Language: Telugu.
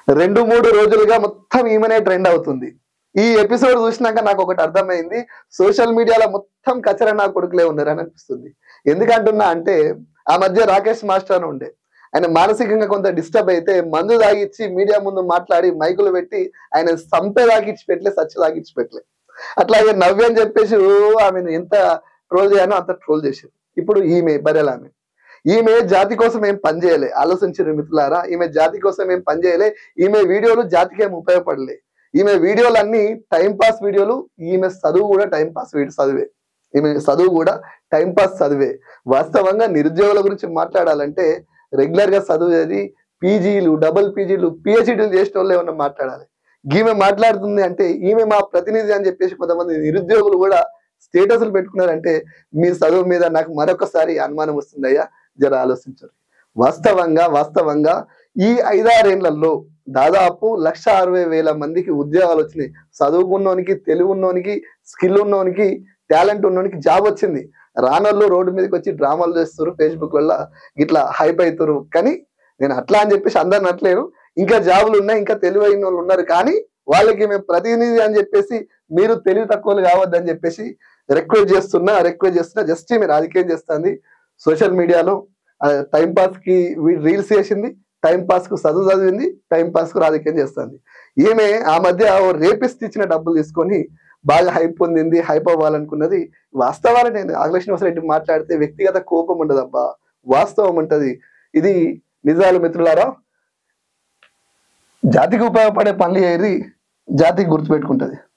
రెండు మూడు రోజులుగా మొత్తం ఈమెనే ట్రెండ్ అవుతుంది ఈ ఎపిసోడ్ చూసినాక నాకు ఒకటి అర్థమైంది సోషల్ మీడియాలో మొత్తం కచర నా కొడుకులే ఉన్నారు అని అనిపిస్తుంది ఎందుకంటున్నా అంటే ఆ మధ్య రాకేష్ మాస్టర్ అని ఉండే ఆయన మానసికంగా కొంత డిస్టర్బ్ అయితే మందు తాగిచ్చి మీడియా ముందు మాట్లాడి మైకులు పెట్టి ఆయన సంపే తాగిచ్చి పెట్టలే సచ్చ తాగిచ్చి పెట్టలే అట్లాగే నవ్య అని చెప్పేసి ఓ ఆమెను ఎంత ట్రోల్ చేయాలో అంత ట్రోల్ చేశారు ఇప్పుడు ఈమె బరెల ఆమె ఈమె జాతి కోసం ఏం పని చేయలే ఆలోచించిన మిత్రులారా ఈమె జాతి కోసం ఏం పని చేయలే ఈమె వీడియోలు జాతికి ఏం ఉపయోగపడలే ఈమె వీడియోలు అన్ని టైం పాస్ వీడియోలు ఈమె చదువు కూడా టైం పాస్ వీడియో చదివే ఈమె చదువు కూడా టైం పాస్ చదివే వాస్తవంగా నిరుద్యోగుల గురించి మాట్లాడాలంటే రెగ్యులర్ గా చదివేది పీజీలు డబుల్ పీజీలు పిహెచ్డీలు చేసిన వాళ్ళు ఏమన్నా మాట్లాడాలి ఈమె మాట్లాడుతుంది అంటే ఈమె మా ప్రతినిధి అని చెప్పేసి కొంతమంది నిరుద్యోగులు కూడా స్టేటస్లు పెట్టుకున్నారంటే మీ చదువు మీద నాకు మరొకసారి అనుమానం వస్తుందయ్యా జర ఆలోచించరు వాస్తవంగా వాస్తవంగా ఈ ఐదారేళ్లలో దాదాపు లక్ష అరవై వేల మందికి ఉద్యోగాలు వచ్చినాయి చదువుకున్నోనికి తెలివి ఉన్నోనికి స్కిల్ ఉన్నోనికి టాలెంట్ ఉన్నోనికి జాబ్ వచ్చింది రానోళ్ళు రోడ్డు మీదకి వచ్చి డ్రామాలు చేస్తారు ఫేస్బుక్ వల్ల ఇట్లా హైప్ అవుతారు కానీ నేను అట్లా అని చెప్పేసి అందరిని అనట్లేను ఇంకా జాబులు ఉన్నాయి ఇంకా తెలివైన వాళ్ళు ఉన్నారు కానీ వాళ్ళకి మేము ప్రతినిధి అని చెప్పేసి మీరు తెలివి తక్కువలు కావద్దని చెప్పేసి రిక్వెస్ట్ చేస్తున్నా రిక్వెస్ట్ చేస్తున్నా జస్ట్ మీరు రాజకీయం చేస్తుంది సోషల్ మీడియాలో టైం పాస్ కి రీల్స్ చేసింది టైం పాస్ కు చదువు చదివింది టైం పాస్ కు రాజకీయం చేస్తుంది ఈమె ఆ మధ్య ఓ రేపిస్ట్ ఇచ్చిన డబ్బులు తీసుకొని బాగా హైప్ పొందింది హైప్ అవ్వాలనుకున్నది వాస్తవాలు నేను ఆగలక్ష్మి రెడ్డి మాట్లాడితే వ్యక్తిగత కోపం ఉండదబ్బా వాస్తవం ఉంటది ఇది నిజాలు మిత్రులారా జాతికి ఉపయోగపడే పనులు ఏరి జాతికి గుర్తుపెట్టుకుంటది